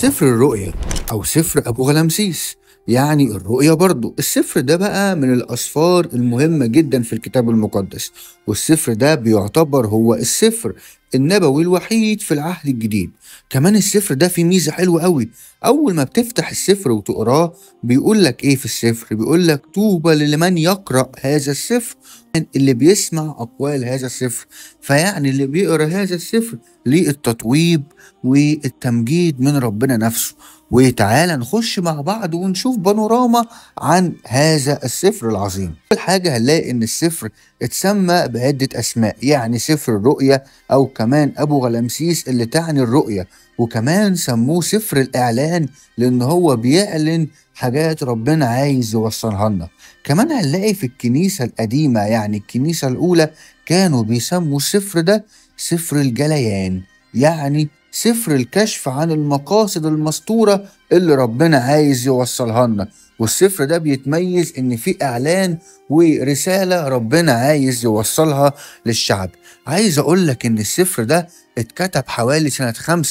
سفر الرؤيا أو سفر أبو غلامسيس يعني الرؤيا برضو السفر ده بقى من الأسفار المهمة جدا في الكتاب المقدس والسفر ده بيعتبر هو السفر النبوي الوحيد في العهد الجديد كمان السفر ده فيه ميزة حلوة قوي أول ما بتفتح السفر وتقراه بيقول لك إيه في السفر بيقول لك طوبى لمن يقرأ هذا السفر اللي بيسمع أقوال هذا السفر فيعني اللي بيقرأ هذا السفر ليه التطويب والتمجيد من ربنا نفسه وتعالى نخش مع بعض ونشوف بانوراما عن هذا السفر العظيم أول حاجة هنلاقي إن السفر اتسمى بعدة أسماء يعني سفر الرؤيا أو كمان أبو غلامسيس اللي تعني الرؤيا وكمان سموه سفر الإعلان لأن هو بيعلن حاجات ربنا عايز يوصلها لنا كمان هنلاقي في الكنيسة القديمة يعني الكنيسة الأولى كانوا بيسموا السفر ده سفر الجليان يعني سفر الكشف عن المقاصد المسطورة اللي ربنا عايز يوصلها لنا والسفر ده بيتميز ان في اعلان ورسالة ربنا عايز يوصلها للشعب عايز اقول لك ان السفر ده اتكتب حوالي سنة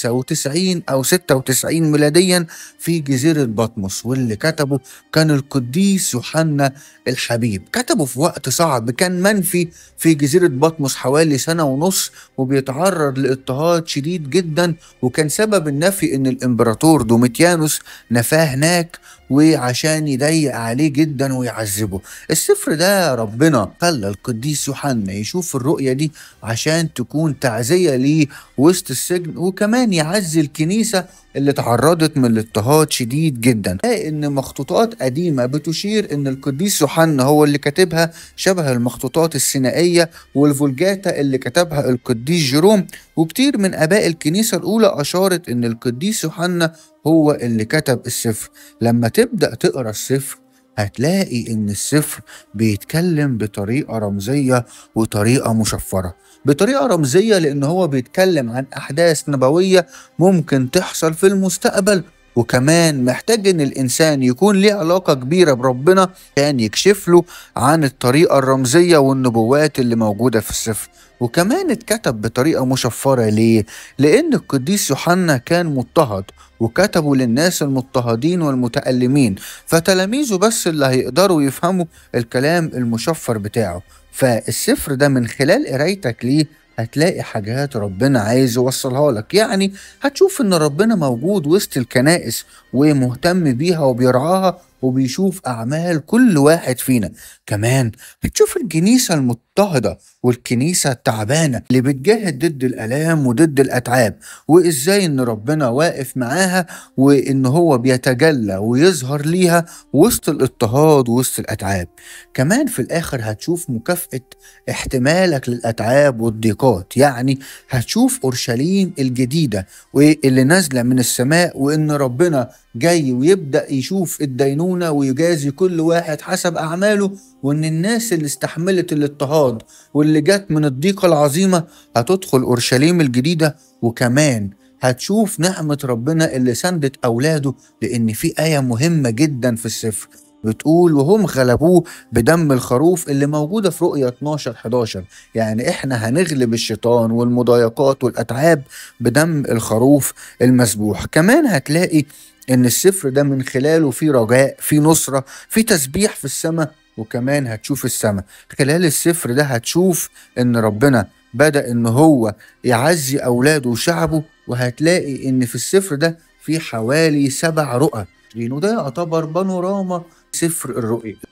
95 أو 96 ميلاديا في جزيرة بطمس واللي كتبه كان القديس يوحنا الحبيب كتبه في وقت صعب كان منفي في جزيرة بطمس حوالي سنة ونص وبيتعرض لاضطهاد شديد جدا وكان سبب النفي ان الامبراطور دوميتيانوس نفاه هناك وعشان يضيق عليه جدا ويعذبه السفر ده ربنا خلى القديس يوحنا يشوف الرؤية دي عشان تكون تعزية ليه وسط السجن وكمان يعزي الكنيسة اللي تعرضت من الاضطهاد شديد جدا ان مخطوطات قديمة بتشير ان القديس يوحنا هو اللي كاتبها شبه المخطوطات السينائية والفولجاتا اللي كتبها القديس جيروم وكتير من اباء الكنيسة الاولى اشارت ان القديس يوحنا هو اللي كتب السفر لما تبدأ تقرا السفر هتلاقي ان السفر بيتكلم بطريقة رمزية وطريقة مشفرة بطريقة رمزية لان هو بيتكلم عن احداث نبوية ممكن تحصل في المستقبل وكمان محتاج ان الانسان يكون ليه علاقة كبيرة بربنا عشان يكشف له عن الطريقة الرمزية والنبوات اللي موجودة في السفر وكمان اتكتب بطريقة مشفرة ليه؟ لأن القديس يوحنا كان مضطهد وكتبوا للناس المضطهدين والمتألمين فتلاميذه بس اللي هيقدروا يفهموا الكلام المشفر بتاعه فالسفر ده من خلال قرايتك ليه هتلاقي حاجات ربنا عايز يوصلها لك يعني هتشوف ان ربنا موجود وسط الكنائس ومهتم بيها وبيرعاها وبيشوف أعمال كل واحد فينا كمان بتشوف الكنيسة المضطهدة والكنيسة التعبانة اللي بتجاهد ضد الآلام وضد الأتعاب وإزاي إن ربنا واقف معاها وإن هو بيتجلى ويظهر ليها وسط الاضطهاد وسط الأتعاب كمان في الآخر هتشوف مكافأة احتمالك للأتعاب والضيقات يعني هتشوف أورشليم الجديدة واللي نازلة من السماء وإن ربنا جاي ويبدأ يشوف الدينونة ويجازي كل واحد حسب أعماله وإن الناس اللي استحملت الاضطهاد واللي جت من الضيقة العظيمة هتدخل أورشليم الجديدة وكمان هتشوف نعمة ربنا اللي سندت أولاده لأن في آية مهمة جدا في السفر بتقول وهم غلبوه بدم الخروف اللي موجودة في رؤية 12 11 يعني احنا هنغلب الشيطان والمضايقات والأتعاب بدم الخروف المذبوح كمان هتلاقي ان السفر ده من خلاله في رجاء في نصرة في تسبيح في السماء وكمان هتشوف السماء خلال السفر ده هتشوف ان ربنا بدأ ان هو يعزي اولاده وشعبه وهتلاقي ان في السفر ده في حوالي سبع رؤى وده يعتبر بانوراما سفر الرؤيا